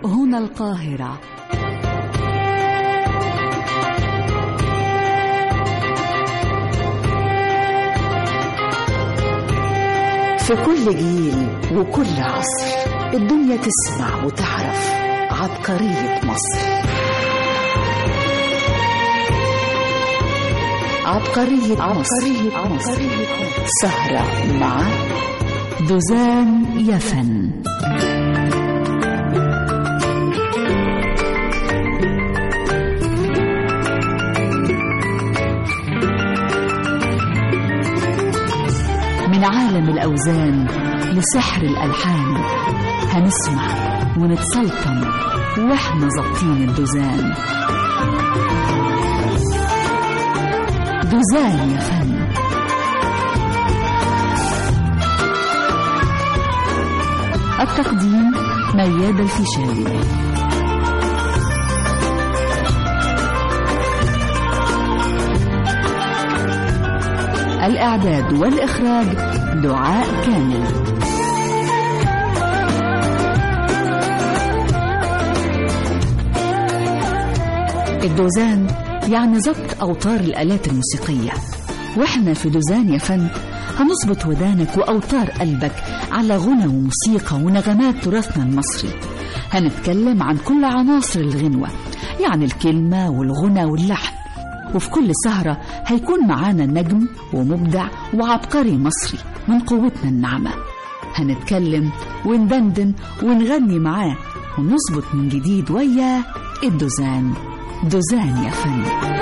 هنا القاهرة في كل جيل وكل عصر الدنيا تسمع وتعرف عبقرية مصر عبقرية عبقرية مصر, عبقرية مصر. سهرة مع دوزان يفن من عالم الأوزان لسحر الألحان هنسمع ونتسلطن واحنا ظابطين الدوزان دوزان يا فن التقديم مياد الفيشاوي الإعداد والإخراج دعاء كامل الدوزان يعني ضبط أوتار الآلات الموسيقية وإحنا في دوزان يا فن هنظبط ودانك وأوتار قلبك على غنى وموسيقى ونغمات تراثنا المصري هنتكلم عن كل عناصر الغنوة يعني الكلمة والغنى واللحن وفي كل سهرة هيكون معانا نجم ومبدع وعبقري مصري من قوتنا الناعمة هنتكلم وندندن ونغني معاه ونظبط من جديد وياه الدوزان دوزان يا فن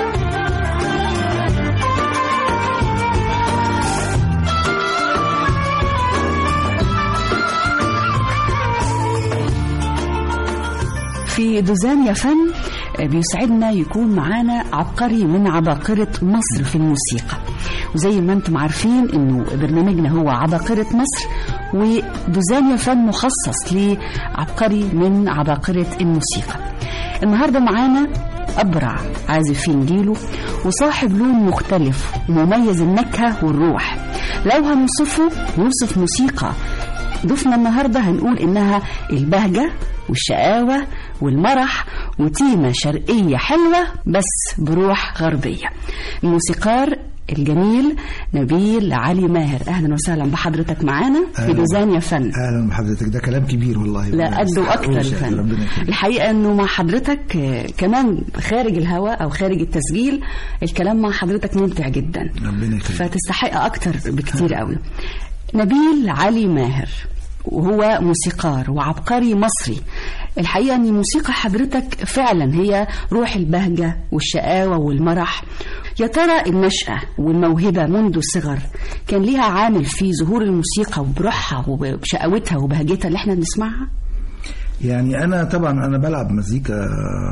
في دوزان يا فن بيسعدنا يكون معانا عبقري من عباقرة مصر في الموسيقى وزي ما انتم عارفين انه برنامجنا هو عباقرة مصر ودوزان يا فن مخصص لعبقري من عباقرة الموسيقى النهارده معانا أبرع عازفين جيله وصاحب لون مختلف ومميز النكهة والروح لو هنوصفه نوصف موسيقى ضيفنا النهارده هنقول انها البهجه والشقاوه والمرح وتيمه شرقيه حلوه بس بروح غربيه الموسيقار الجميل نبيل علي ماهر اهلا وسهلا بحضرتك معانا في دوزان يا فن اهلا بحضرتك ده كلام كبير والله لا قد واكثر الفن ربنا يخليك. الحقيقه انه مع حضرتك آه، كمان خارج الهواء او خارج التسجيل الكلام مع حضرتك ممتع جدا ربنا يخليك فتستحق اكتر بكتير قوي نبيل علي ماهر وهو موسيقار وعبقري مصري الحقيقة أن موسيقى حضرتك فعلا هي روح البهجة والشقاوة والمرح يا ترى النشأة والموهبة منذ الصغر كان ليها عامل في ظهور الموسيقى وبروحها وبشقاوتها وبهجتها اللي احنا بنسمعها يعني انا طبعا انا بلعب مزيكا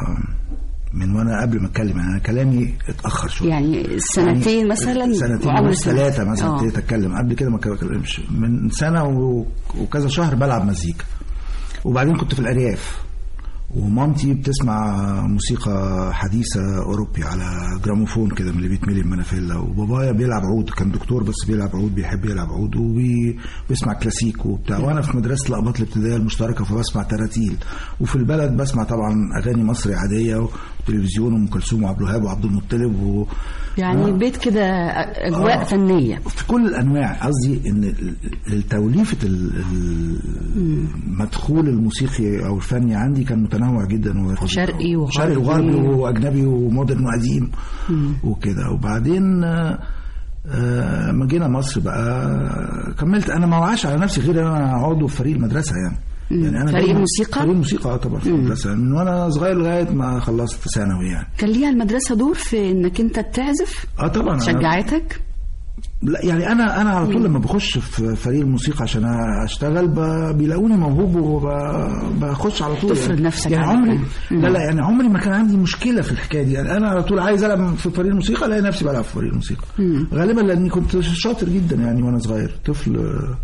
من وانا قبل ما اتكلم يعني انا كلامي اتاخر شويه يعني سنتين يعني مثلا سنتين وعمر ونص سنة. ثلاثه مثلا آه. ابتديت اتكلم قبل كده ما بتكلمش من سنه و- وكذا شهر بلعب مزيكا وبعدين كنت في الارياف ومامتي بتسمع موسيقى حديثة أوروبي على جراموفون كده من اللي بيتملي بمنافيلا وبابايا بيلعب عود كان دكتور بس بيلعب عود بيحب يلعب عود وبيسمع كلاسيك وبتاع وأنا في مدرسة الأقباط الابتدائية المشتركة فبسمع تراتيل وفي البلد بسمع طبعا أغاني مصري عادية وتلفزيون وأم كلثوم وعبد الوهاب وعبد المطلب و... يعني آه. بيت كده أجواء آه. فنية في كل الانواع قصدي ان ال- التوليفه ال- ال- المدخول الموسيقي او الفني عندي كان متنوع جدا و- شرقي وغربي. شرقي وغربي واجنبي ومودرن وقديم وكده وبعدين آه، آه، لما جينا مصر بقى كملت انا ما وعاش على نفسي غير ان انا عضو في فريق المدرسه يعني يعني انا فريق دايماً- الموسيقى؟ فريق الموسيقى اه طبعا في المدرسه من وانا صغير لغايه ما خلصت ثانوي يعني كان ليها المدرسة دور في انك انت تعزف اه طبعا أنا- شجعتك لا يعني انا انا على طول لما بخش في فريق الموسيقى عشان اشتغل ب- بيلاقوني موهوب وبخش على طول تفرض يعني نفسك يعني عليهم. عمري مم. لا لا يعني عمري ما كان عندي مشكله في الحكايه دي يعني انا على طول عايز العب في فريق الموسيقى الاقي نفسي بلعب في فريق الموسيقى غالبا لاني كنت شاطر جدا يعني وانا صغير طفل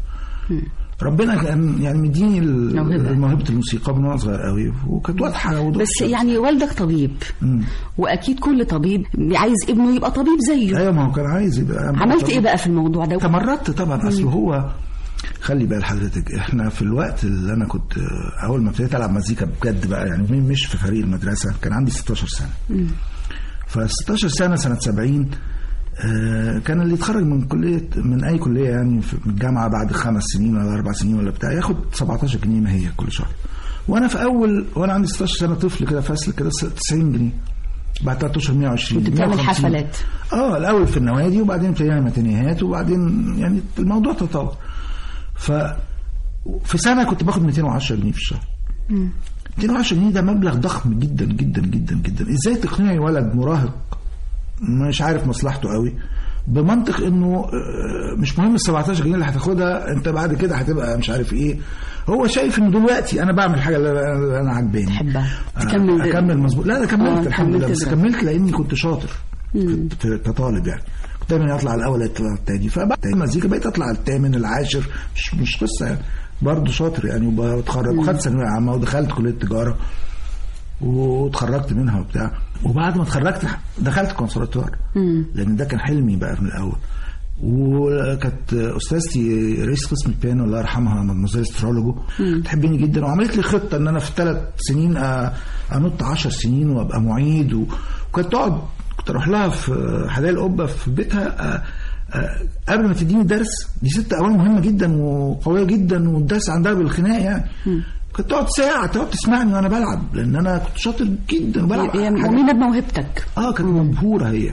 ربنا كان يعني مديني ال- موهبة. موهبه الموسيقى من وانا صغير قوي وكانت واضحه وضوح بس الشمس. يعني والدك طبيب مم. واكيد كل طبيب عايز ابنه يبقى طبيب زيه ايوه ما هو كان عايز يبقى عملت ايه بقى في الموضوع ده تمردت طبعا اصل هو خلي بال حضرتك احنا في الوقت اللي انا كنت اول ما ابتديت العب مزيكا بجد بقى يعني مش في فريق المدرسه كان عندي 16 سنه ف 16 سنه سنه 70 آه، كان اللي يتخرج من كليه من اي كليه يعني في- من الجامعه بعد خمس سنين ولا اربع سنين ولا بتاع ياخد 17 جنيه ما هي كل شهر وانا في اول وانا عندي 16 سنه طفل كده فاسل كده 90 جنيه بعد 3 اشهر 120 كنت بتعمل 150. حفلات. اه الاول في النوادي وبعدين ابتدينا متنيهات وبعدين يعني الموضوع تطور ف في سنه كنت باخد 210 جنيه في الشهر 210 جنيه ده مبلغ ضخم جدا جدا جدا جدا ازاي تقنعي ولد مراهق مش عارف مصلحته قوي بمنطق انه آه، مش مهم ال 17 جنيه اللي هتاخدها انت بعد كده هتبقى مش عارف ايه هو شايف انه دلوقتي انا بعمل حاجه اللي أنا- اللي انا عجباني تحبها. آه، تكمل. اكمل مظبوط لا انا آه، كملت الحمد كملت لله بس دراسة. كملت لاني كنت شاطر في- في- كطالب يعني كنت دايما اطلع الاول اطلع التاني فبعد المزيكا بقيت اطلع الثامن العاشر مش مش قصه يعني برضه شاطر يعني وبتخرج وخدت ثانويه عامه ودخلت كليه تجاره واتخرجت منها وبتاع وبعد ما اتخرجت دخلت كونسرفتوار لان ده كان حلمي بقى من الاول وكانت استاذتي رئيس قسم البيانو الله يرحمها مدموزيل استرولوجو تحبني جدا وعملت لي خطه ان انا في ثلاث سنين أ- انط 10 سنين وابقى معيد و- وكانت تقعد كنت اروح لها في حدائق القبه في بيتها أ- أ- قبل ما تديني درس دي ست اولا مهمه جدا وقويه جدا والدرس عندها بالخناق يعني كانت تقعد ساعه تقعد تسمعني وانا بلعب لان انا كنت شاطر جدا وبلعب هي حاجة- مؤمنه بموهبتك اه كانت مبهوره هي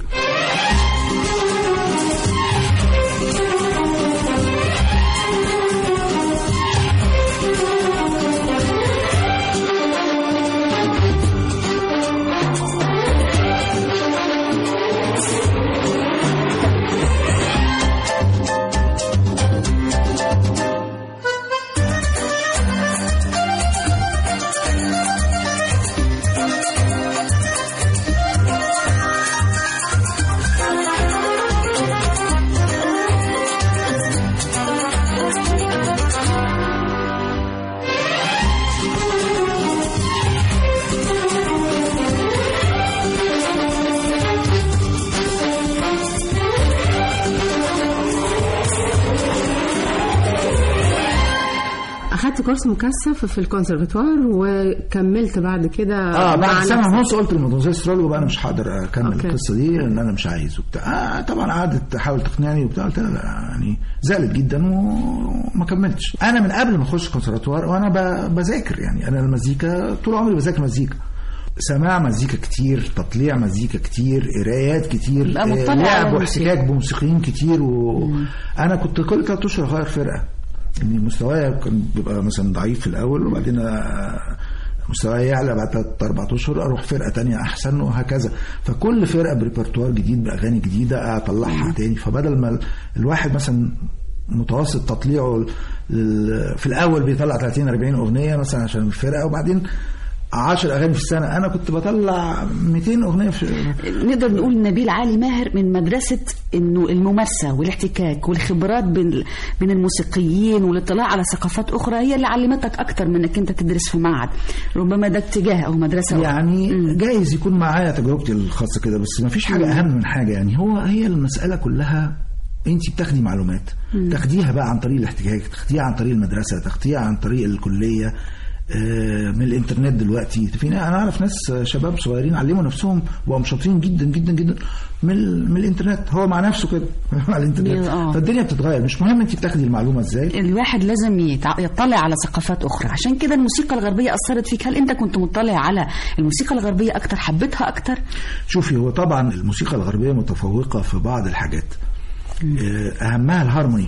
اخدت كورس مكثف في الكونسرفتوار وكملت بعد كده اه مع بعد سنه نفسك. ونص قلت للمدرسه استرولوجو بقى انا مش هقدر اكمل أوكي. القصه دي لان انا مش عايز وبتاع آه طبعا قعدت تحاول تقنعني وبتاع قلت لها لا يعني زعلت جدا وما كملتش انا من قبل ما اخش كونسرفتوار وانا ب- بذاكر يعني انا المزيكا طول عمري بذاكر مزيكا سماع مزيكا كتير تطليع مزيكا كتير قرايات كتير يبقى آه، مطلع على لعب الموسيقى. واحتكاك بموسيقيين كتير وانا كنت كل ثلاث اشهر اغير فرقه يعني مستواي كان بيبقى مثلا ضعيف في الاول وبعدين آه، مستواي يعلى بعد ثلاث اربع اشهر اروح فرقه تانية احسن وهكذا فكل فرقه بريبرتوار جديد باغاني جديده اطلعها تاني فبدل ما ال- الواحد مثلا متوسط تطليعه ال- في الاول بيطلع 30 40 اغنيه مثلا عشان الفرقه وبعدين 10 اغاني في السنه انا كنت بطلع 200 اغنيه في نقدر نقول نبيل علي ماهر من مدرسة انه الممارسة والاحتكاك والخبرات بين بين الموسيقيين والاطلاع على ثقافات اخرى هي اللي علمتك اكتر من انك انت تدرس في معهد ربما ده اتجاه او مدرسة يعني جايز يكون معايا تجربتي الخاصه كده بس ما فيش حاجه اهم من حاجه يعني هو هي المساله كلها انت بتاخدي معلومات تاخديها بقى عن طريق الاحتكاك تاخديها عن طريق المدرسه تاخديها عن طريق الكليه آه، من الانترنت دلوقتي في انا اعرف ناس شباب صغيرين علموا نفسهم وبقوا شاطرين جدا جدا جدا من, ال- من الانترنت هو مع نفسه كده على الانترنت آه. فالدنيا بتتغير مش مهم انت بتاخدي المعلومه ازاي الواحد لازم يتع- يطلع على ثقافات اخرى عشان كده الموسيقى الغربية اثرت فيك هل انت كنت مطلع على الموسيقى الغربية اكتر حبيتها اكتر شوفي هو طبعا الموسيقى الغربية متفوقة في بعض الحاجات آه، أهمها الهارموني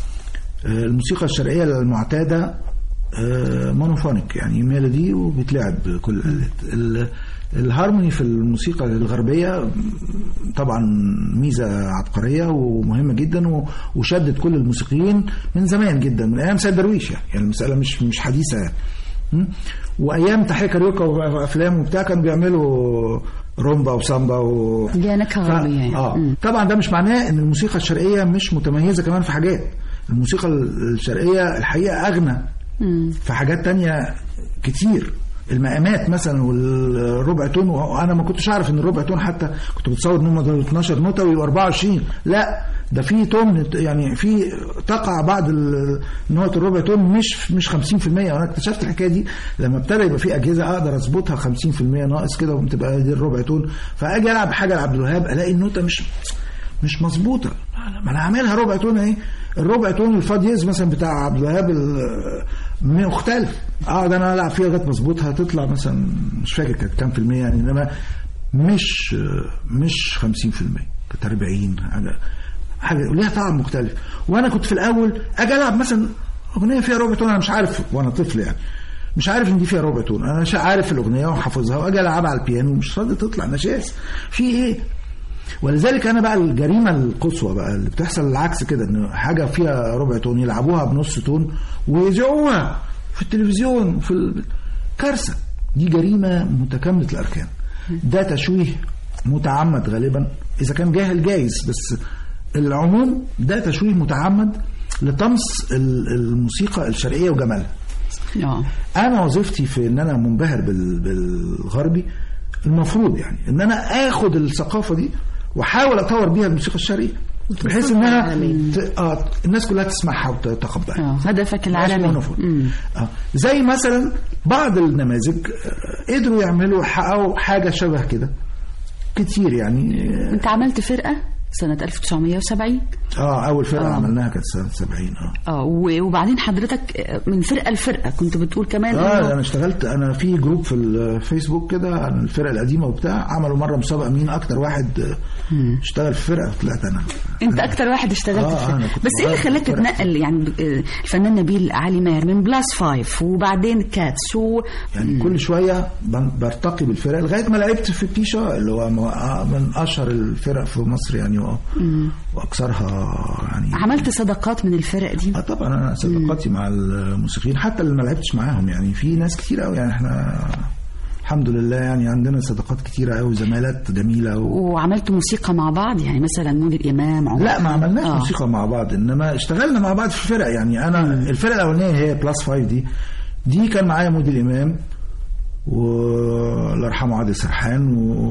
آه، الموسيقى الشرقية المعتادة آه، مونوفونيك يعني ميلودي وبتلعب بكل الآلات ال- الهارموني في الموسيقى الغربية طبعا ميزة عبقرية ومهمة جدا و- وشدت كل الموسيقيين من زمان جدا من أيام سيد درويش يعني يعني المسألة مش مش حديثة يعني م? وايام تحية كاريوكا وافلام وبتاع كانوا بيعملوا رومبا وسامبا و... دي نكهة ف- غربية يعني. اه مم. طبعا ده مش معناه ان الموسيقى الشرقيه مش متميزه كمان في حاجات الموسيقى الشرقيه الحقيقه اغنى في حاجات تانية كتير المقامات مثلا والربع تون وانا ما كنتش اعرف ان الربع تون حتى كنت بتصور ان هم دول 12 نوته ويبقوا 24 لا ده في تون يعني في تقع بعض ال- نقط الربع تون مش مش 50% وانا اكتشفت الحكايه دي لما ابتدى يبقى في اجهزه اقدر اظبطها 50% ناقص كده وتبقى دي الربع تون فاجي العب حاجه لعبد الوهاب الاقي النوته مش مش مظبوطه ما انا عاملها ربع تون اهي الربع تون الفاديز مثلا بتاع عبد الوهاب ال- مختلف اقعد انا العب فيها لغايه ما اظبطها تطلع مثلا مش فاكر كانت كام في الميه يعني انما مش مش 50% كانت 40 حاجه حاجه وليها طعم مختلف وانا كنت في الاول اجي العب مثلا اغنيه فيها ربع تون انا مش عارف وانا طفل يعني مش عارف ان دي فيها ربع تون انا مش عارف الاغنيه وحافظها واجي العبها على البيانو مش راضي تطلع نشاز في ايه ولذلك انا بقى الجريمه القصوى بقى اللي بتحصل العكس كده ان حاجه فيها ربع تون يلعبوها بنص تون ويذيعوها في التلفزيون وفي ال... كارثه دي جريمه متكامله الاركان ده تشويه متعمد غالبا اذا كان جاهل جايز بس العموم ده تشويه متعمد لطمس ال- الموسيقى الشرقيه وجمالها اه انا وظيفتي في ان انا منبهر بال- بالغربي المفروض يعني ان انا اخد الثقافه دي واحاول اطور بيها الموسيقى الشرقيه بحيث انها ت... آه الناس كلها تسمعها وتتقبلها اه هدفك العالمي المفروض. مم. آه. زي مثلا بعض النماذج آه، قدروا يعملوا يحققوا حاجه شبه كده كتير يعني انت عملت فرقه سنه 1970 اه اول فرقه آه. عملناها كانت سنه 70 اه اه و- وبعدين حضرتك من فرقه لفرقه كنت بتقول كمان اه إنه- انا اشتغلت انا في جروب في الفيسبوك كده عن الفرق القديمه وبتاع عملوا مره مسابقه مين اكتر واحد آه، اشتغل في فرقه طلعت انا انت اكتر واحد اشتغلت آه، في فرقة. أنا كنت بس ايه اللي بغير خلاك في فرقة. تتنقل يعني آه، الفنان نبيل علي ماهر من بلاس فايف وبعدين كاتس و يعني كل شويه بن- برتقي بالفرق لغايه ما لعبت في بيشا اللي هو م- آه، من اشهر الفرق في مصر يعني و- واكثرها يعني عملت صداقات من الفرق دي اه طبعا انا صداقاتي مع الموسيقيين حتى اللي ما لعبتش معاهم يعني في ناس كتير قوي يعني احنا الحمد لله يعني عندنا صداقات كتيره قوي زمالات جميله و... وعملت موسيقى مع بعض يعني مثلا مود الامام عمر لا ما عملناش آه. موسيقى مع بعض انما اشتغلنا مع بعض في فرق يعني انا الفرقه الاولانيه هي بلس فايف دي دي كان معايا مودي الامام والله يرحمه عادل سرحان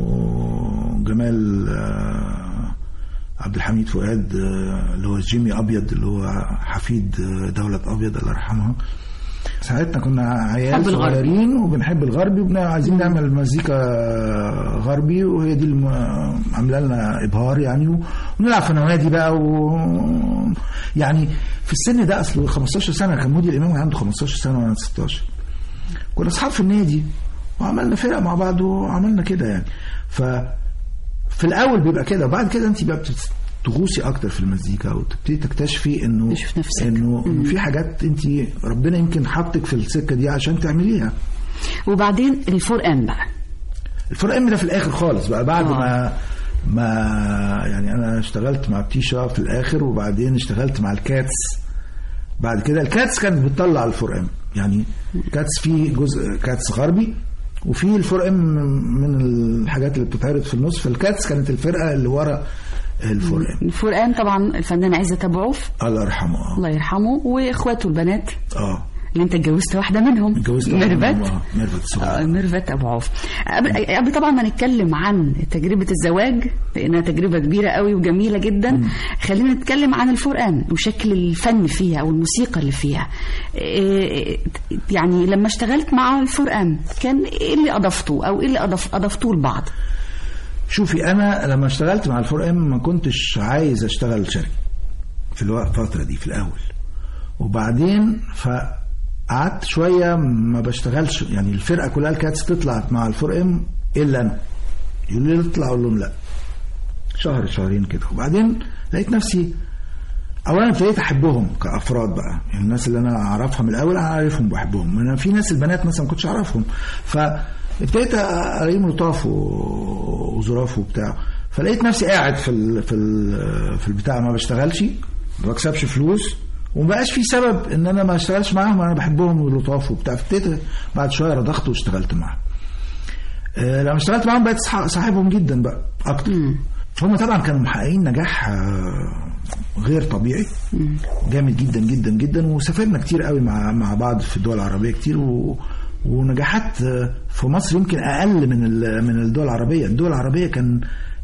وجمال آه، عبد الحميد فؤاد آه، اللي هو جيمي ابيض اللي هو حفيد آه، دوله ابيض الله يرحمها ساعتها كنا عيال حب الغرب. صغيرين وبنحب الغربي وعايزين نعمل مزيكا غربي وهي دي الم... عامله لنا ابهار يعني و... ونلعب في نوادي بقى و... يعني في السن ده اصله 15 سنه كان مودي الامام عنده 15 سنه وانا 16 كنا اصحاب في النادي وعملنا فرقه مع بعض وعملنا كده يعني ف في الاول بيبقى كده وبعد كده انت بقى بتت- تغوصي اكتر في المزيكا وتبتدي تكتشفي انه تشوف نفسك. انه إنه في حاجات انت ربنا يمكن حطك في السكه دي عشان تعمليها وبعدين الفور ام بقى الفرق ام ده في الاخر خالص بقى بعد آه. ما ما يعني انا اشتغلت مع بتيشا في الاخر وبعدين اشتغلت مع الكاتس بعد كده الكاتس كانت بتطلع الفور ام يعني كاتس في جزء كاتس غربي وفي الفور ام من الحاجات اللي بتتعرض في النص فالكاتس كانت الفرقه اللي ورا الفور ام الفور ام طبعا الفنان عزت ابو عوف الله يرحمه اه الله يرحمه واخواته البنات اه اللي انت اتجوزت واحده منهم اتجوزت واحدة ميرفت منهم، آه، ميرفت آه، الصغيرة. ميرفت ابو عوف قبل قبل طبعا ما نتكلم عن تجربه الزواج لانها تجربه كبيره قوي وجميله جدا خلينا نتكلم عن الفور ام وشكل الفن فيها او الموسيقى اللي فيها إيه، يعني لما اشتغلت مع الفور ام كان ايه اللي اضفته او ايه اللي أضف اضفتوه لبعض شوفي انا لما اشتغلت مع الفور ام ما كنتش عايز اشتغل شركه في الوقت الفتره دي في الاول وبعدين فقعدت شويه ما بشتغلش يعني الفرقه كلها الكاتس تطلع مع الفور ام الا انا يقولوا لي اطلع اقول لهم لا شهر شهرين كده وبعدين لقيت نفسي اولا ابتديت احبهم كافراد بقى يعني الناس اللي انا اعرفها من الاول انا عارفهم بحبهم انا في ناس البنات مثلا ما كنتش اعرفهم فابتديت الاقيهم لطاف و- وظراف وبتاع فلقيت نفسي قاعد في ال في ال في البتاع ما بشتغلش ما بكسبش فلوس وما بقاش في سبب ان انا ما اشتغلش معاهم انا بحبهم ولطاف وبتاع فابتديت بعد شويه رضخت واشتغلت معاهم آه، لما اشتغلت معاهم بقيت صح- صاحبهم جدا بقى اكتر هم طبعا كانوا محققين نجاح آه، غير طبيعي جامد جدا جدا جدا وسافرنا كتير قوي مع مع بعض في الدول العربيه كتير و ونجاحات آه، في مصر يمكن اقل من ال- من الدول العربيه الدول العربيه كان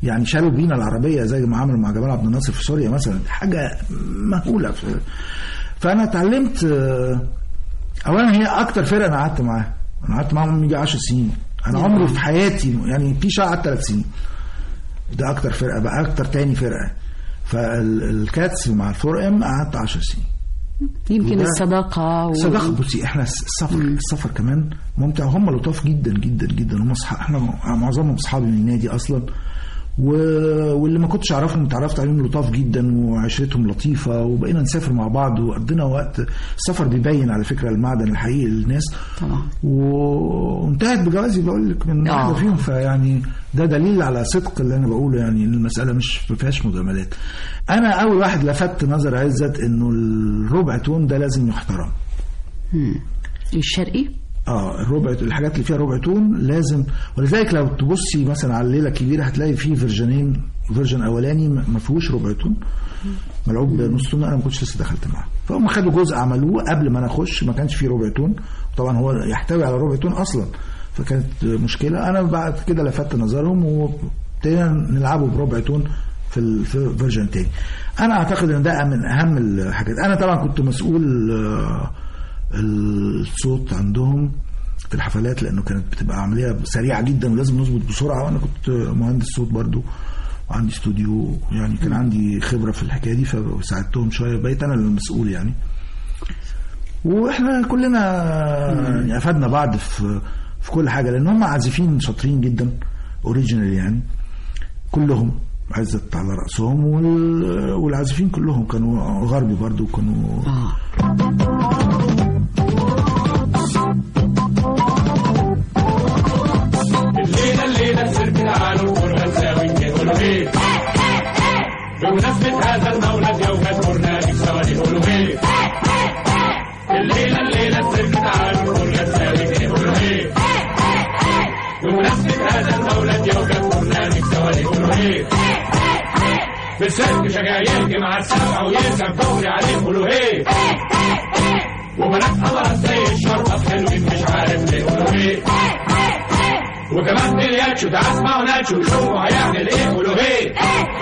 يعني شالوا بينا العربيه زي ما عملوا مع جمال عبد الناصر في سوريا مثلا حاجه مهوله فانا اتعلمت آه، اولا هي اكتر فرقه انا قعدت معاها انا قعدت معاهم يجي 10 سنين انا عمري في حياتي يعني في شهر قعدت ثلاث سنين ده اكتر فرقه بقى اكتر تاني فرقه فالكاتس مع الفور ام قعدت 10 سنين يمكن وده- الصداقة و... صداقة بصي احنا السفر السفر كمان ممتع هم لطاف جدا جدا جدا هم اصحاب احنا معظمهم اصحابي من النادي اصلا و... واللي ما كنتش اعرفهم اتعرفت عليهم لطاف جدا وعشرتهم لطيفه وبقينا نسافر مع بعض وقضينا وقت السفر بيبين على فكره المعدن الحقيقي للناس طبعا و- وانتهت بجوازي بقول لك من آه. واحده فيهم فيعني ده دليل على صدق اللي انا بقوله يعني ان المساله مش ما فيهاش مجاملات. انا اول واحد لفت نظر عزت انه الربع تون ده لازم يحترم. مم. الشرقي اه الربع الحاجات اللي فيها ربع تون لازم ولذلك لو تبصي مثلا على الليله الكبيره هتلاقي فيه فيرجنين فيرجن اولاني ما ما فيهوش ربع تون ملعوب بنص تون انا ما كنتش لسه دخلت معاه فهم خدوا جزء عملوه قبل ما انا اخش ما كانش فيه ربع تون طبعا هو يحتوي على ربع تون اصلا فكانت مشكله انا بعد كده لفت نظرهم وابتدينا نلعبه بربع تون في ال- في فيرجن تاني انا اعتقد ان ده من اهم الحاجات انا طبعا كنت مسؤول آه، الصوت عندهم في الحفلات لانه كانت بتبقى عمليه سريعه جدا ولازم نظبط بسرعه وانا كنت مهندس صوت برضو وعندي استوديو يعني كان عندي خبره في الحكايه دي فساعدتهم شويه بقيت انا المسؤول يعني واحنا كلنا يعني افدنا بعض في في كل حاجه لان هم عازفين شاطرين جدا اوريجينال يعني كلهم عزت على راسهم وال- والعازفين كلهم كانوا غربي برضو كانوا اه الليلة الليلة السيرك تعالوا كنا نساوي نقولوا ايه بمناسبة هذا المولد يوجد برنامج سوا نقولوا ايه الليلة الليلة السيرك تعالوا كنا نساوي نقولوا ايه بمناسبة هذا المولد يوجد برنامج سوا نقولوا ايه في السيرك شجاير مع السبع ويركب دوري عليه قولوا ايه وبنات قمرات زي الشرطة حلوين مش عارف نقولوا ايه وكمان بلياتشو ده اسمعوا ناتشو شوفوا هيعمل ايه قولوا ايه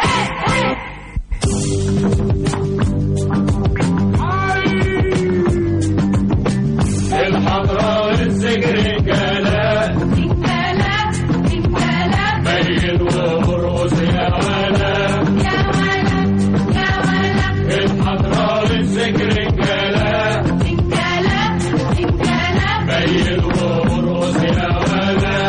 الحضرة السجن رجالة ميل وارقص يا ولا الحضرة السجن رجالة ميل وارقص يا ولا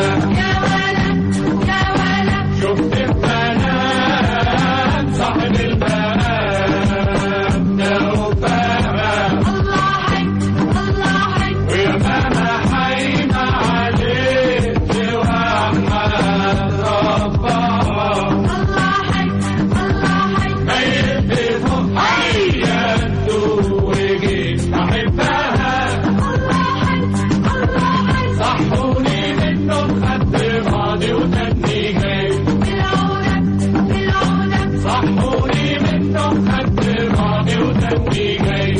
شفت البنات صاحب البنات ده وفاهم ويا ماما حينا عليك واحمد ربها ما يبقوا حياته وجيت احبها صحوني منهم خدت بعضي وتاني جاي صحوني منهم خدت بعضي وتاني جاي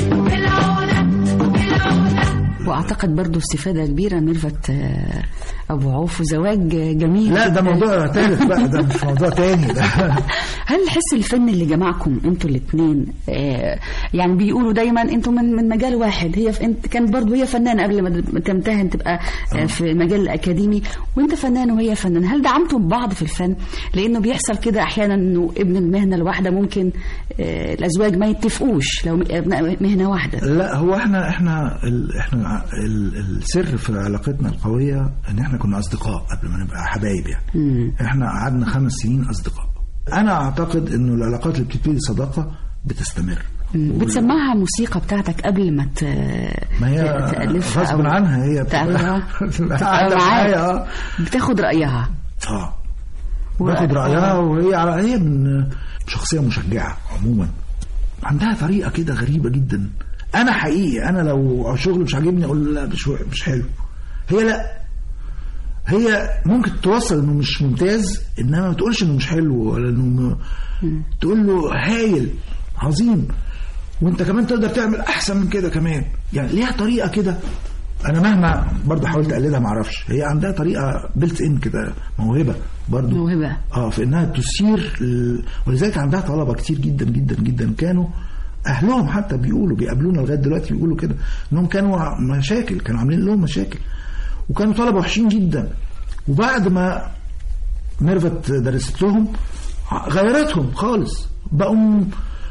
واعتقد برضو استفادة كبيرة ميرفت آه، ابو عوف وزواج جميل لا ده جداً. موضوع ثالث بقى ده مش موضوع تاني ده هل الحس الفني اللي جمعكم انتوا الاثنين يعني بيقولوا دايما انتوا من من مجال واحد هي في انت كانت برضو هي فنانه قبل ما تمتهن تبقى آه، في المجال الاكاديمي وانت فنان وهي فنان هل دعمتم بعض في الفن لانه بيحصل كده احيانا انه ابن المهنه الواحده ممكن آه، الازواج ما يتفقوش لو ابناء مهنه واحده لا هو احنا احنا ال احنا ع- ال السر في علاقتنا القويه ان احنا كنا اصدقاء قبل ما نبقى حبايب يعني مم. احنا قعدنا خمس سنين اصدقاء انا اعتقد انه العلاقات اللي بتبتدي صداقه بتستمر مم. بتسمعها موسيقى بتاعتك قبل ما ت... ما هي ت- تألفها غصب أو عنها هي تألفها بتبقى تبقى قاعدة معايا اه معاك بتاخد رأيها اه و- باخد رايها آه. وهي على هي من شخصيه مشجعه عموما عندها طريقه كده غريبه جدا انا حقيقي انا لو شغل مش عاجبني اقول لا مش مش حلو هي لا هي ممكن توصل انه مش ممتاز انما ما تقولش انه مش حلو ولا انه م- تقول له هايل عظيم وانت كمان تقدر تعمل احسن من كده كمان يعني ليها طريقه كده انا مهما برضه حاولت اقلدها ما اعرفش هي عندها طريقه بلت ان كده موهبه برضه موهبة. اه في انها تثير ال... ولذلك عندها طلبه كتير جدا جدا جدا كانوا اهلهم حتى بيقولوا بيقابلونا لغايه دلوقتي بيقولوا كده انهم كانوا مشاكل كانوا عاملين لهم مشاكل وكانوا طلبه وحشين جدا وبعد ما ميرفت درست لهم غيرتهم خالص بقوا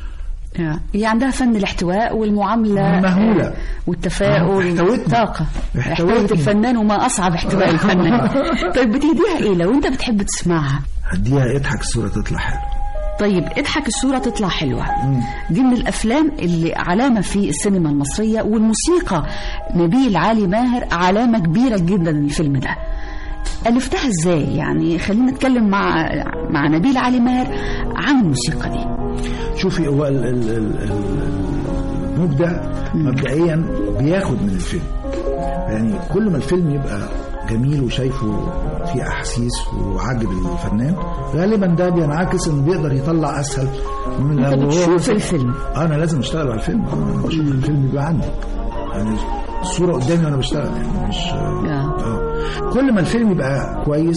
هي عندها فن الاحتواء والمعاملة مهولة. آه، والتفاؤل احتوتني. والطاقة احتوتني. احتوت الفنان وما أصعب احتواء الفنان طيب بتهديها إيه لو أنت بتحب تسمعها هديها اضحك الصوره تطلع حلوه طيب اضحك الصورة تطلع حلوة دي من الأفلام اللي علامة في السينما المصرية والموسيقى نبيل علي ماهر علامة كبيرة جدا للفيلم ده ألفتها ازاي يعني خلينا نتكلم مع مع نبيل علي ماهر عن الموسيقى دي شوفي هو ال- ال- ال- ال- المبدع مبدئيا بياخد من الفيلم يعني كل ما الفيلم يبقى جميل وشايفه فيه احاسيس وعاجب الفنان غالبا ده بينعكس انه بيقدر يطلع اسهل من انت لو هو بتشوف مثلا- الفيلم آه، انا لازم اشتغل على الفيلم آه، انا بشوف الفيلم يبقى عندي يعني الصوره قدامي وانا بشتغل يعني مش آه. آه. كل ما الفيلم يبقى كويس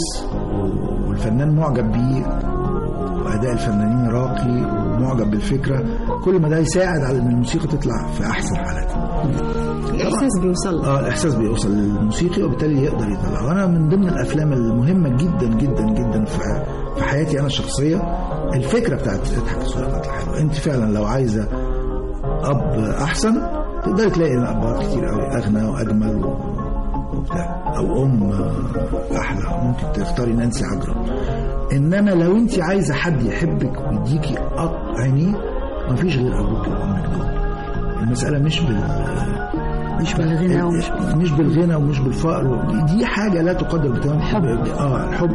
والفنان معجب بيه واداء الفنانين راقي ومعجب بالفكره كل ما ده يساعد على ان الموسيقى تطلع في احسن حالاتها الاحساس بيوصل لك. اه الاحساس بيوصل للموسيقي وبالتالي يقدر يطلع وانا من ضمن الافلام المهمه جدا جدا جدا في في حياتي انا الشخصيه الفكره بتاعت اضحك الصوره تطلع حلوه انت فعلا لو عايزه اب احسن تقدري تلاقي ابهات كتير قوي اغنى واجمل و- وبتاع او ام احلى ممكن تختاري نانسي عجرم انما لو انت عايزه حد يحبك ويديكي أط- عينيه مفيش غير ابوك وامك دول المساله مش بال مش بالغنى ومش مش بالغنى ومش بالفقر دي- دي حاجه لا تقدر بثمن حب. اه الحب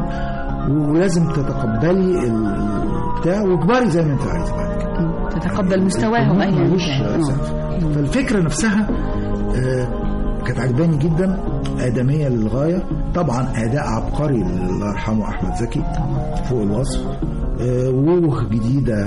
ولازم تتقبلي البتاع واكبري زي ما انت عايزه بعد كده تتقبل مستواهم أيا ملوش كان. آه. سقف. فالفكره نفسها آه، كانت عجباني جدا آدمية للغاية طبعا أداء عبقري الله يرحمه أحمد زكي فوق الوصف آه، ووجه جديدة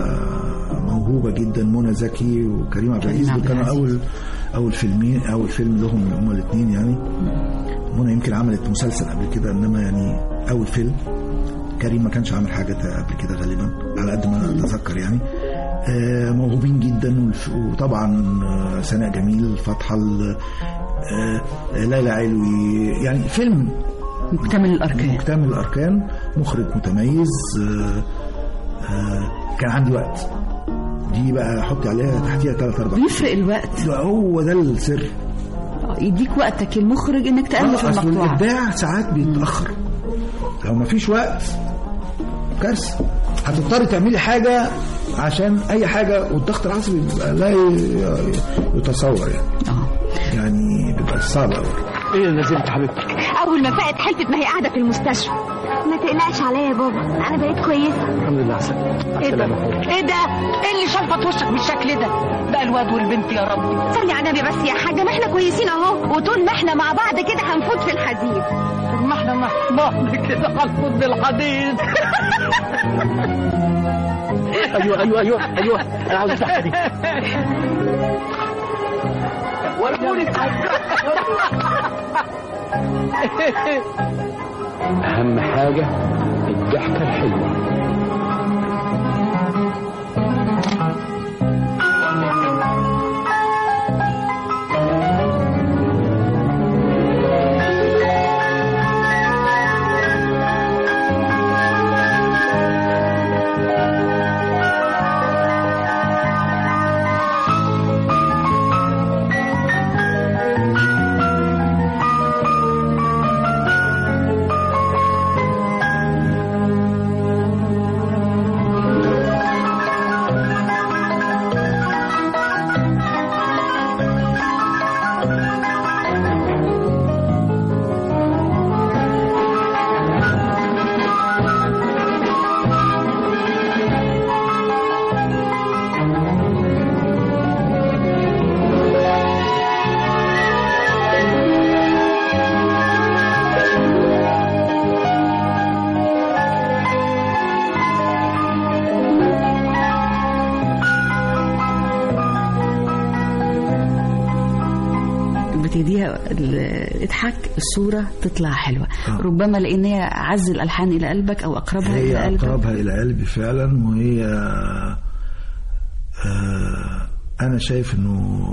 موهوبة جدا منى زكي وكريم عبد العزيز كريم عبد دول كانوا العزيز. أول أول فيلمين أول فيلم لهم هما الاثنين يعني منى يمكن عملت مسلسل قبل كده إنما يعني أول فيلم كريم ما كانش عامل حاجة قبل كده غالبا على قد ما أتذكر يعني آه، موهوبين جدا والف- وطبعا آه، سناء جميل فتحة ال- آه، ليلى علوي يعني فيلم مكتمل الأركان مكتمل الأركان مخرج متميز آه، آه، كان عندي وقت دي بقى حطي عليها تحتيها ثلاث اربع بيفرق الوقت هو ده السر يديك وقتك المخرج انك تألف آه، أصل المقطوعة الابداع ساعات بيتاخر لو ما فيش وقت كارثه هتضطري تعملي حاجه عشان اي حاجه والضغط العصبي بيبقى لا ي- يتصور يعني اه يعني بيبقى صعب قوي ايه اللي نزلت حبيبتي اول ما فقت حلفت ما هي قاعده في المستشفى ما تقلقش عليا يا بابا انا بقيت كويسه الحمد لله احسن ايه ده ايه ده؟ ايه اللي شلفط وشك بالشكل ده؟ ده الواد والبنت يا رب صلي على النبي بس يا حاجه ما احنا كويسين اهو وطول ما احنا مع بعض كده هنفوت في الحديد ما احنا مع بعض كده هنفوت بالحديد ايوه ايوه ايوه ايوه انا عاوز التحته دي وروني اهم حاجه الضحكه الحلوه ال- اضحك الصورة تطلع حلوة آه. ربما لأن هي أعز الألحان إلى قلبك أو أقربها إلى هي قلبك أقربها إلى قلبي فعلا وهي آه أنا شايف إنه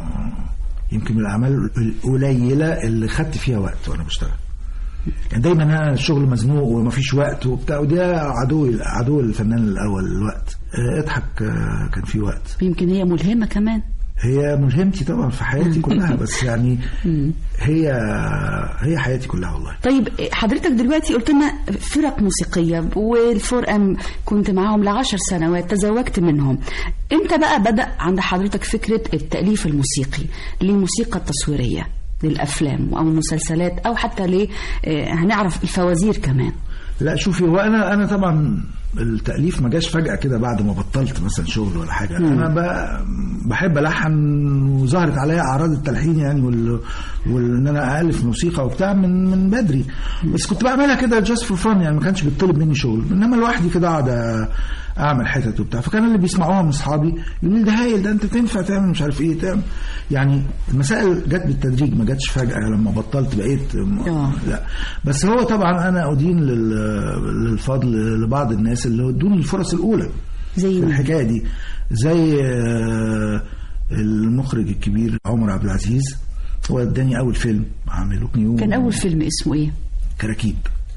يمكن من الأعمال القليلة اللي خدت فيها وقت وأنا بشتغل يعني دايما انا الشغل مزنوق ومفيش وقت وبتاع وده عدو عدو الفنان الاول الوقت آه، اضحك آه، كان في وقت يمكن هي ملهمة كمان هي ملهمتي طبعا في حياتي كلها بس يعني هي هي حياتي كلها والله طيب حضرتك دلوقتي قلت لنا فرق موسيقية والفرقة كنت معاهم لعشر سنوات تزوجت منهم امتى بقى بدأ عند حضرتك فكرة التأليف الموسيقي للموسيقى التصويرية للأفلام أو المسلسلات أو حتى ل آه، هنعرف الفوازير كمان لا شوفي هو انا انا طبعا التاليف ما جاش فجاه كده بعد ما بطلت مثلا شغل ولا حاجه انا ب- بحب الحن وظهرت عليا اعراض التلحين يعني وال وان انا الف موسيقى وبتاع من من بدري بس كنت بعملها كده جاست فور فن يعني ما كانش بيطلب مني شغل انما لوحدي كده اقعد أ- اعمل حتت وبتاع فكان اللي بيسمعوها من اصحابي يقولوا لي ده هايل ده انت تنفع تعمل مش عارف ايه تعمل يعني المسائل جت بالتدريج ما جاتش فجاه لما بطلت بقيت آه. لا بس هو طبعا انا ادين لل- للفضل لبعض الناس اللي ادوني الفرص الاولى زي في مين؟ الحكايه دي زي آه، المخرج الكبير عمر عبد العزيز هو اداني اول فيلم عامله نيو كان أول فيلم اسمه إيه؟ كراكيب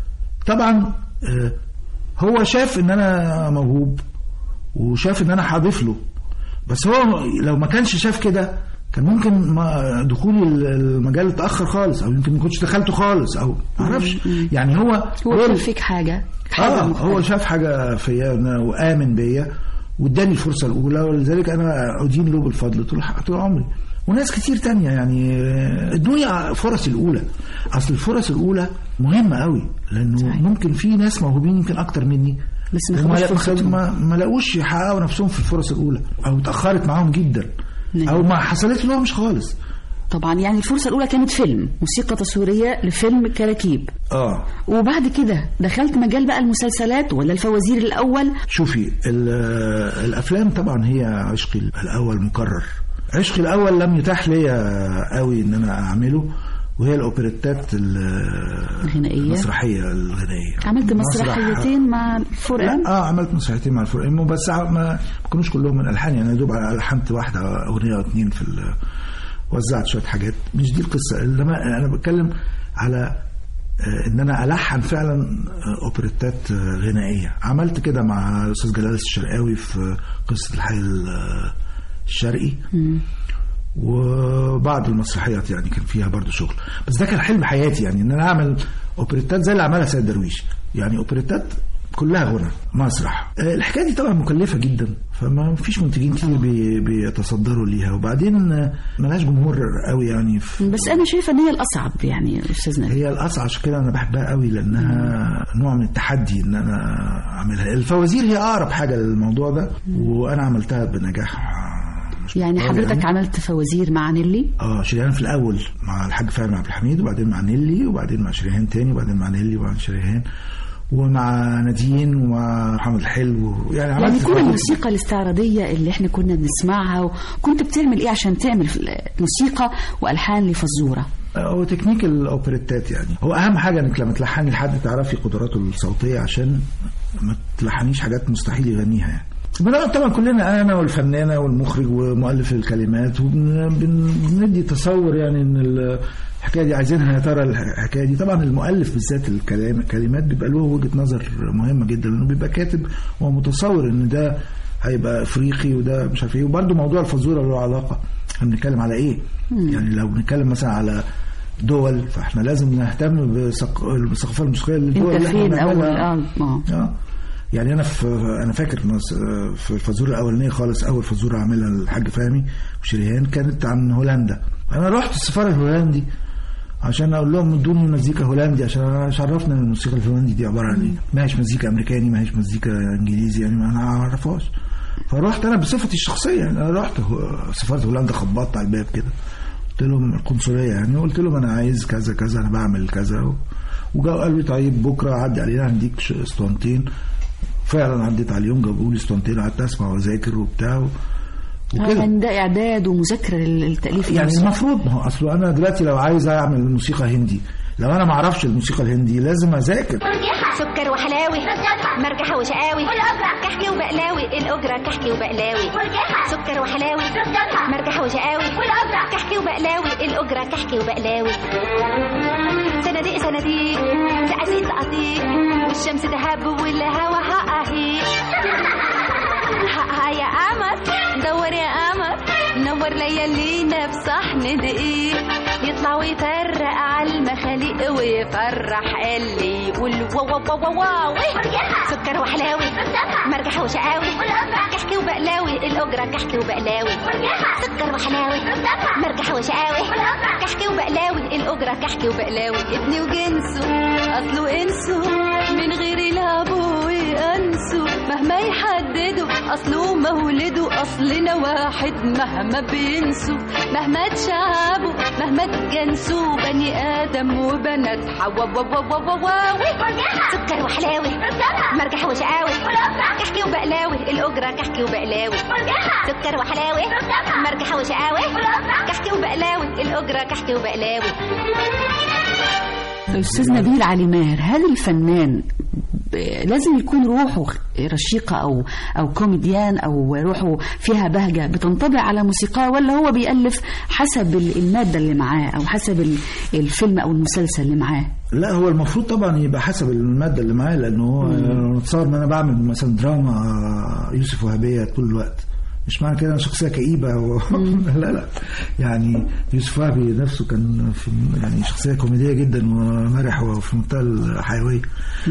طبعا آه، هو شاف ان انا موهوب وشاف ان انا هضيف له بس هو لو ما كانش شاف كده كان ممكن ما دخولي المجال اتاخر خالص او يمكن ما كنتش دخلته خالص او ما اعرفش يعني هو هو هو شاف فيك حاجة حاجة اه مختلفة. هو شاف حاجه فيا أنا وامن بيا واداني الفرصه الاولى ولذلك انا ادين له بالفضل طول طول عمري وناس كتير تانية يعني آه، ادوني فرص الاولى اصل الفرص الاولى مهمه قوي لانه صحيح. ممكن في ناس موهوبين يمكن اكتر مني بس ما وما- خدوش ما- فرصتهم. ما, ما لقوش يحققوا نفسهم في الفرص الاولى او اتاخرت معاهم جدا نعم. او ما حصلت لهمش خالص طبعا يعني الفرصة الأولى كانت فيلم موسيقى تصويرية لفيلم كراكيب اه وبعد كده دخلت مجال بقى المسلسلات ولا الفوازير الأول شوفي ال- الافلام طبعا هي عشقي الاول مكرر عشقي الاول لم يتاح لي قوي ان انا اعمله وهي الاوبريتات ال- الغنائية. المسرحيه الغنائيه عملت مسرح- مسرحيتين مع الفرقان لا اه عملت مسرحيتين مع الفرقان بس ع- ما ما كانوش كلهم من الحان يعني يا دوب ألحنت واحده اغنيه او اتنين في ال- وزعت شويه حاجات مش دي القصه انما انا بتكلم على آه، ان انا الحن فعلا آه، اوبريتات آه، غنائيه عملت كده مع الاستاذ جلال الشرقاوي في قصه الحي ال- آه، الشرقي وبعض المسرحيات يعني كان فيها برضو شغل بس ده كان حلم حياتي يعني ان انا اعمل اوبريتات زي اللي عملها سيد درويش يعني اوبريتات كلها غنى مسرح آه، الحكايه دي طبعا مكلفه جدا فما فيش منتجين كتير بي بيتصدروا ليها وبعدين آه، ملهاش جمهور قوي يعني في بس أنا شايفة إن هي الأصعب يعني يا أستاذ نبيل هي الاصعب عشان كده انا بحبها قوي لانها نوع من التحدي ان انا اعملها الفوازير هي اقرب حاجه للموضوع ده وانا عملتها بنجاح آه، مش يعني قوي حضرتك عملت فوازير مع نيلي اه شريهان في الاول مع الحاج فهمي عبد الحميد وبعدين مع نيلي وبعدين مع شريهان تاني وبعدين مع نيلي وبعدين شريهان ومع نادين ومع محمد الحلو يعني عملت يعني كل فوازير الموسيقى الاستعراضية اللي احنا كنا بنسمعها وكنت بتعمل ايه عشان تعمل موسيقى والحان لفزورة هو تكنيك الاوبريتات يعني هو اهم حاجه انك لما تلحني لحد تعرفي قدراته الصوتيه عشان ما تلحنيش حاجات مستحيل يغنيها يعني بنقعد طبعا كلنا انا والفنانه والمخرج ومؤلف الكلمات وبندي تصور يعني ان الحكايه دي عايزينها يا ترى الحكايه دي طبعا المؤلف بالذات الكلام الكلمات بيبقى له وجهه نظر مهمه جدا لانه بيبقى كاتب وهو متصور ان ده هيبقى افريقي وده مش عارف ايه وبرده موضوع الفزوره له علاقه احنا بنتكلم على ايه؟ يعني لو بنتكلم مثلا على دول فاحنا لازم نهتم بثق- بالثقافه الموسيقيه للدول انت اللي احنا فين اول بنعملها. اه اه اه يعني انا في انا فاكر مس- في الفزوره الاولانيه خالص اول فزوره عاملها الحاج فهمي وشريهان كانت عن هولندا انا رحت السفاره الهولندي عشان اقول لهم ادوني مزيكا هولندي عشان انا مش عرفنا ان الموسيقى الهولندي دي عباره عن ايه ما هيش مزيكا امريكاني ما هيش مزيكا انجليزي يعني ما انا ما اعرفهاش فرحت انا بصفتي الشخصيه يعني انا رحت هو- سفاره هولندا خبطت على الباب كده قلت لهم القنصليه يعني قلت لهم انا عايز كذا كذا انا بعمل كذا و... وجاوا قالوا لي طيب بكره عدي علينا هنديك ش- اسطوانتين فعلا عديت عليهم جابوا لي اسطوانتين قعدت اسمع واذاكر وبتاع و... وكده يعني ده اعداد ومذاكره للتاليف يعني الموسيقى. المفروض ما هو اصل انا دلوقتي لو عايز اعمل موسيقى هندي لو انا ما اعرفش الموسيقى الهندي لازم اذاكر سكر وحلاوي مرجحة وشقاوي كحكي وبقلاوي الأجرة كحكي وبقلاوي سكر وحلاوي مرجحة وشقاوي كحكي وبقلاوي الأجرة كحكي وبقلاوي صناديق صناديق تقاسيق تقاطيق والشمس دهب والهوا حقهي حقها يا قمر دور يا قمر نور ليالينا بصحن دقيق يطلع ويفرق على المخاليق ويفرح اللي يقول واو واو واو واو سكر وحلاوي مرجحة وشقاوي كحكي وبقلاوي الأجرة كحكي وبقلاوي سكر وحلاوي مرجحة وشقاوي كحكي وبقلاوي الأجرة كحكي وبقلاوي ابني وجنسه أصله إنسه من غير يلعبوا ويأنسوا مهما يحددوا أصله مولده أصلنا واحد مهما بينسوا مهما تشعبوا مهما تجنسوا بني آدم وبنات حوا واو واو واو واو سكر وحلاوي مرجحة وشقاوي كحكي وبقلاوي الأجرة كحكي وبقلاوي سكر وحلاوي مرجحة وشقاوي كحكي وبقلاوي الأجرة كحكي وبقلاوي استاذ نبيل علي ماهر هل الفنان ب- لازم يكون روحه رشيقه او او كوميديان او روحه فيها بهجه بتنطبع على موسيقاه ولا هو بيالف حسب ال- الماده اللي معاه او حسب ال- الفيلم او المسلسل اللي معاه لا هو المفروض طبعا يبقى حسب الماده اللي معايا لانه هو نتصور ان انا بعمل مثلا دراما يوسف وهبيه طول الوقت مش معنى كده انا شخصيه كئيبه و... لا لا يعني يوسف وهبي نفسه كان في يعني شخصيه كوميديه جدا ومرح وفي منتهى الحيويه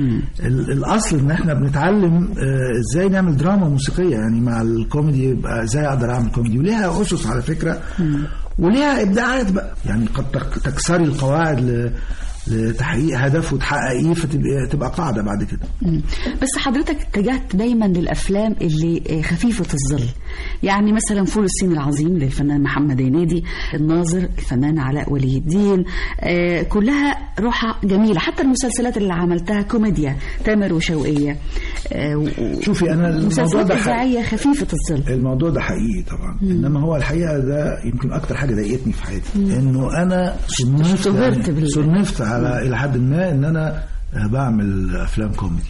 ال- الاصل ان احنا بنتعلم آه، ازاي نعمل دراما موسيقيه يعني مع الكوميدي يبقى ازاي اقدر اعمل كوميدي وليها اسس على فكره وليها ابداعات بقى يعني قد تك- تكسري القواعد ل... لتحقيق هدف وتحققيه فتبقى تبقى قاعده بعد كده مم. بس حضرتك اتجهت دايما للافلام اللي آه، خفيفه الظل يعني مثلا فول الصين العظيم للفنان محمد هنيدي الناظر الفنان علاء ولي الدين آه، كلها روحها جميله حتى المسلسلات اللي عملتها كوميديا تامر وشوقيه آه، و- و- شوفي انا الموضوع مسلسلات ده حقيقي. اذاعيه خفيفه الظل الموضوع ده حقيقي طبعا انما هو الحقيقه ده يمكن اكتر حاجه ضايقتني في حياتي انه انا صنفت اشتهرت يعني بال- صنفت على الى حد ما ان انا بعمل افلام كوميدي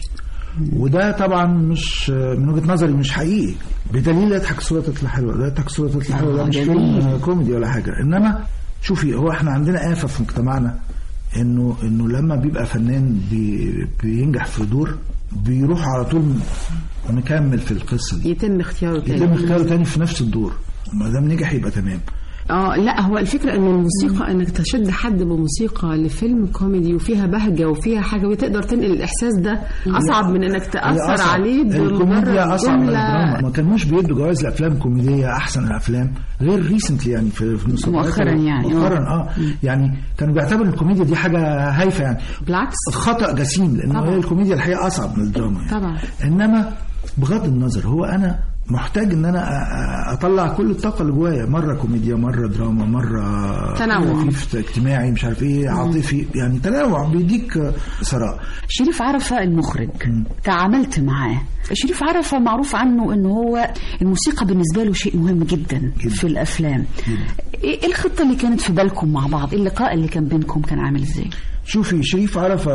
وده طبعا مش من وجهه نظري مش حقيقي بدليل يضحك الصوره تطلع حلوه ده يضحك الصوره تطلع حلوه ده آه، مش جميل. فيلم كوميدي ولا حاجه انما شوفي هو احنا عندنا آفة في مجتمعنا انه انه لما بيبقى فنان بي بينجح في دور بيروح على طول مكمل في القصه دي يتم اختياره يتم تاني اختياره تاني في نفس الدور ما دام نجح يبقى تمام اه لا هو الفكره ان الموسيقى انك تشد حد بموسيقى لفيلم كوميدي وفيها بهجه وفيها حاجه وتقدر تنقل الاحساس ده اصعب من انك هي تاثر أصعب. عليه الكوميديا اصعب من جملة. الدراما ما كانوش بيدوا جوائز لافلام كوميديه احسن الافلام غير ريسنتلي يعني في في المسابقات مؤخراً يعني. مؤخرا اه يعني كانوا بيعتبروا الكوميديا دي حاجه هايفه يعني بالعكس خطا جسيم لانه طبعاً. هي الكوميديا الحقيقه اصعب من الدراما يعني. طبعا انما بغض النظر هو انا محتاج ان انا أ- أ- اطلع كل الطاقه اللي جوايا مره كوميديا مره دراما مره تنوع. خفيف اجتماعي مش عارف ايه عاطفي يعني تنوع بيديك ثراء شريف عرفة المخرج تعاملت معاه شريف عرفة معروف عنه انه هو الموسيقى بالنسبة له شيء مهم جدا, جداً. في الافلام ايه الخطة اللي كانت في بالكم مع بعض اللقاء اللي كان بينكم كان عامل ازاي شوفي شريف عرفة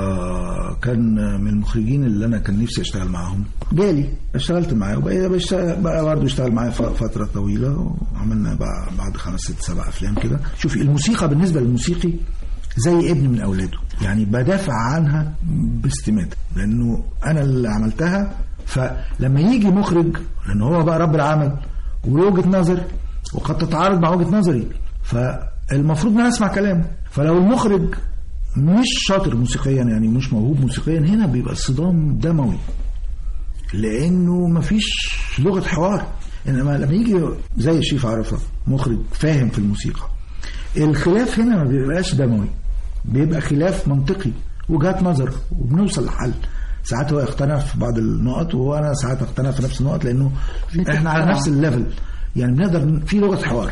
كان من المخرجين اللي انا كان نفسي اشتغل معاهم جالي اشتغلت معاه وبقى بشتغل بقى برضه اشتغل معايا ف- فتره طويله وعملنا بقى بعد خمس ست سبع افلام كده شوفي الموسيقى بالنسبه للموسيقي زي ابن من اولاده يعني بدافع عنها باستماته لانه انا اللي عملتها فلما يجي مخرج لان هو بقى رب العمل وله وجهه نظر وقد تتعارض مع وجهه نظري فالمفروض ان انا اسمع كلامه فلو المخرج مش شاطر موسيقيا يعني مش موهوب موسيقيا هنا بيبقى الصدام دموي لانه مفيش لغه حوار انما لما يجي زي شريف عرفه مخرج فاهم في الموسيقى الخلاف هنا ما بيبقاش دموي بيبقى خلاف منطقي وجهات نظر وبنوصل لحل ساعات هو يقتنع في بعض النقط وانا ساعات اقتنع في نفس النقط لانه احنا على نفس الليفل يعني بنقدر في لغه حوار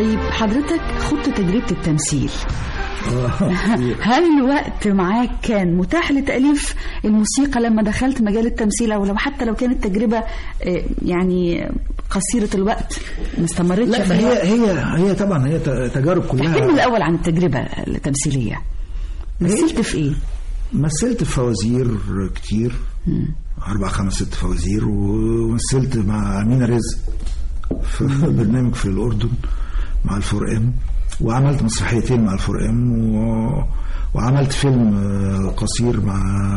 طيب حضرتك خضت تجربة التمثيل آه. هل الوقت معاك كان متاح لتأليف الموسيقى لما دخلت مجال التمثيل أو لو حتى لو كانت تجربة آه، يعني قصيرة الوقت ما استمرتش لا ما فيها؟ هي هي هي طبعا هي ت- تجارب احكي كلها الأول عن التجربة التمثيلية مثلت في إيه؟ مثلت في فوازير كتير أربع خمس ست فوازير ومثلت مع أمينة رزق في برنامج في الأردن مع الفور ام وعملت مسرحيتين مع الفور ام و... وعملت فيلم آه، قصير مع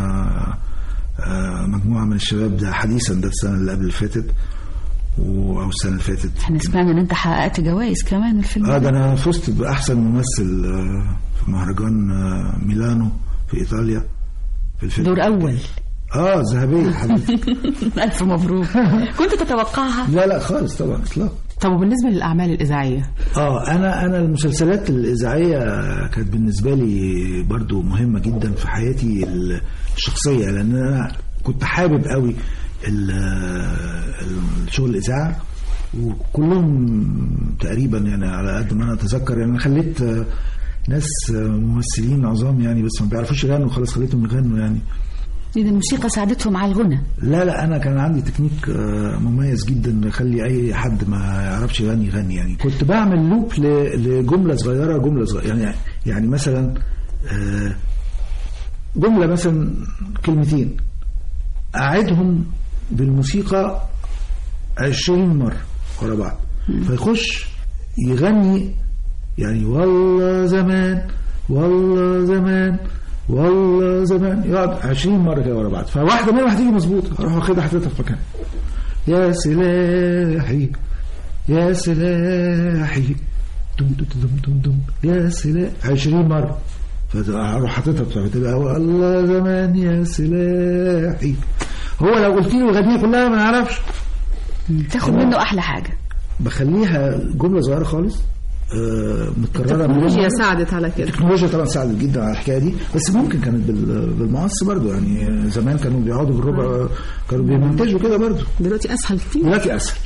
آه، مجموعة من الشباب ده حديثا ده السنة اللي قبل اللي فاتت و... أو السنة اللي فاتت احنا سمعنا إن أنت حققت جوائز كمان الفيلم اه ده انا فزت باحسن ممثل آه، في مهرجان آه، ميلانو في ايطاليا في الفيلم دور أول اه ذهبيه حبيبتي ألف مبروك كنت تتوقعها؟ لا لا خالص طبعا اطلاق طب وبالنسبه للاعمال الاذاعيه اه انا انا المسلسلات الاذاعيه كانت بالنسبه لي برضو مهمه جدا في حياتي الشخصيه لان انا كنت حابب قوي ال- الشغل الاذاعه وكلهم تقريبا يعني على قد ما انا اتذكر يعني انا خليت آه، ناس آه، ممثلين عظام يعني بس ما بيعرفوش يغنوا خلاص خليتهم يغنوا يعني إذا الموسيقى ساعدتهم على الغنى لا لا انا كان عندي تكنيك آه، مميز جدا يخلي اي حد ما يعرفش يغني يغني يعني كنت بعمل لوب ل- لجمله صغيره جمله صغيره يعني يعني مثلا آه، جمله مثلا كلمتين اعيدهم بالموسيقى عشرين مرة ورا بعض فيخش يغني يعني والله زمان والله زمان والله زمان يقعد 20 مرة كده ورا بعض فواحدة منهم هتيجي مظبوطة اروح واخدها حاططها في مكانها يا سلاحي يا سلاحي دم دم دم دم دم يا سلاحي 20 مرة فاروح حاططها فتبقى والله زمان يا سلاحي هو لو قلت له يغنيها كلها ما يعرفش تاخد منه أحلى حاجة بخليها جمله صغيره خالص آه، متكرره التكنولوجيا مرة. ساعدت على كده التكنولوجيا طبعا ساعدت جدا على الحكايه دي بس ممكن كانت بال- بالمقص برضو يعني زمان كانوا بيقعدوا بالربع كانوا بيمنتجوا كده برضو دلوقتي اسهل كتير دلوقتي اسهل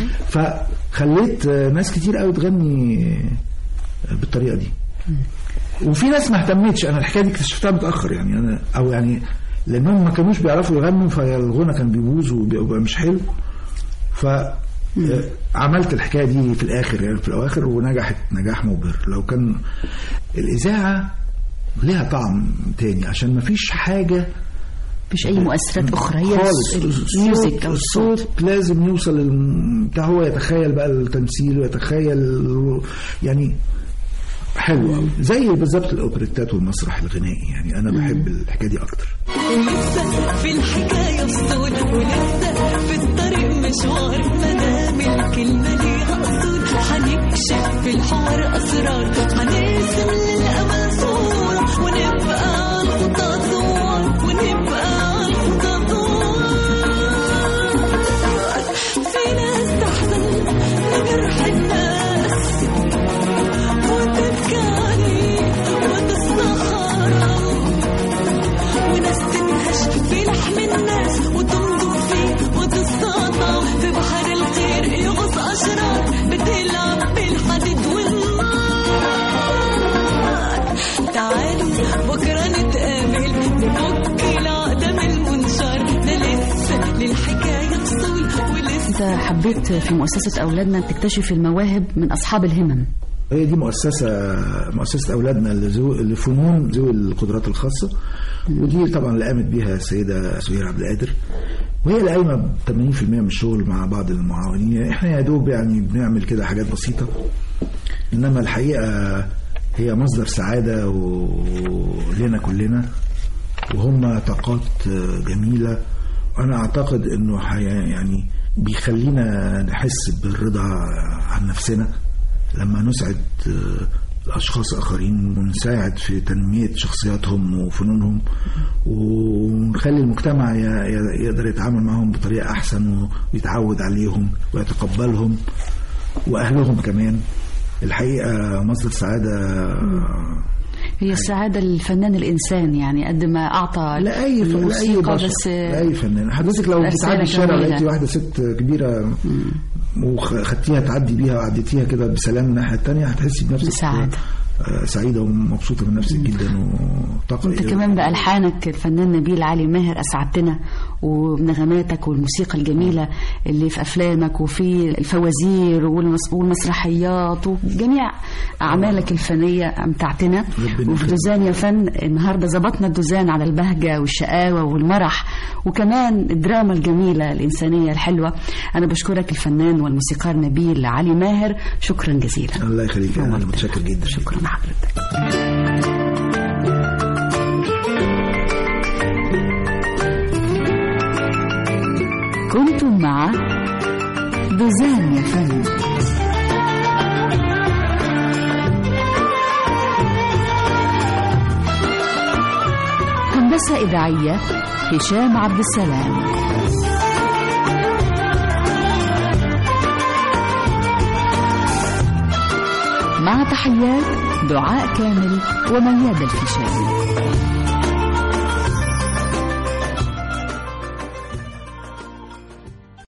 فخليت آه، ناس كتير قوي تغني آه، بالطريقه دي وفي ناس ما اهتمتش انا الحكايه دي اكتشفتها متاخر يعني انا او يعني لانهم ما كانوش بيعرفوا يغنوا فالغنى كان بيبوظ وبيبقى مش حلو ف آه، عملت الحكايه دي في الاخر يعني في الاواخر ونجحت نجاح مبهر لو كان الاذاعه ليها طعم تاني عشان ما فيش حاجه مفيش أي مؤثرات أخرى هي خالص الميوزك الصوت, أو الصوت الصوت لازم يوصل لل- بتاع هو يتخيل بقى التمثيل ويتخيل يعني حلو قوي زي بالظبط الاوبريتات والمسرح الغنائي يعني انا بحب الحكايه دي اكتر ولسه في الحكاية فصول ولسه في الطريق مشوار مدام الكلمة ليها أصول هنكشف في الحوار أسرار هنرسم للأمل صورة ونبقى على الخطى صور ونبقى على الخطى صور في ناس تحزن لجرح الناس وتبكي عليه وتستخرج وناس تنهش في لحم الناس وتنظر فيه وتستقطع في بحر الخير يغص أشرار بتلعب بالحديد والنار تعالوا بكرة نتقابل نفك العقدة من المنشار ده لسه للحكاية فصول ولسه أنت حبيت في مؤسسة أولادنا تكتشف المواهب من أصحاب الهمم هي دي مؤسسة مؤسسة أولادنا لذو- لفنون ذوي القدرات الخاصة ودي طبعا اللي قامت بيها السيدة سهير عبد القادر وهي اللي قايمة ب 80% من الشغل مع بعض المعاونين احنا يا دوب يعني بنعمل كده حاجات بسيطة إنما الحقيقة هي مصدر سعادة ولنا كلنا وهم طاقات جميلة وأنا أعتقد إنه حي- يعني بيخلينا نحس بالرضا عن نفسنا لما نسعد آه، أشخاص آخرين ونساعد في تنمية شخصياتهم وفنونهم ونخلي المجتمع ي- ي- يقدر يتعامل معهم بطريقة أحسن ويتعود عليهم ويتقبلهم وأهلهم كمان الحقيقة مصدر سعادة هي السعادة الفنان الإنسان يعني قد ما أعطى لا اي ف... لا اي الموسيقى بشر بس لا اي فنان حضرتك لو رسالة بتعدي الشارع جميلة. لقيتي واحده ست كبيره وخدتيها تعدي بيها وعديتيها كده بسلام الناحيه الثانيه هتحسي بنفسك بسعادة. آه، سعيده ومبسوطه من نفسك جدا وطاقه انت إيجابية. كمان بألحانك الفنان نبيل علي ماهر أسعدتنا وبنغماتك والموسيقى الجميلة اللي في أفلامك وفي الفوازير والمس- والمسرحيات وجميع أعمالك الفنية أمتعتنا ربنا وفي يخليك. دوزان يا فن النهاردة ظبطنا الدوزان على البهجة والشقاوة والمرح وكمان الدراما الجميلة الإنسانية الحلوة أنا بشكرك الفنان والموسيقار نبيل علي ماهر شكرا جزيلا الله يخليك انا متشكر جدا شكرا حضرتك كنتم مع دوزان يا فن هندسة إذاعية هشام عبد السلام مع تحيات دعاء كامل ومياد الفيشاوي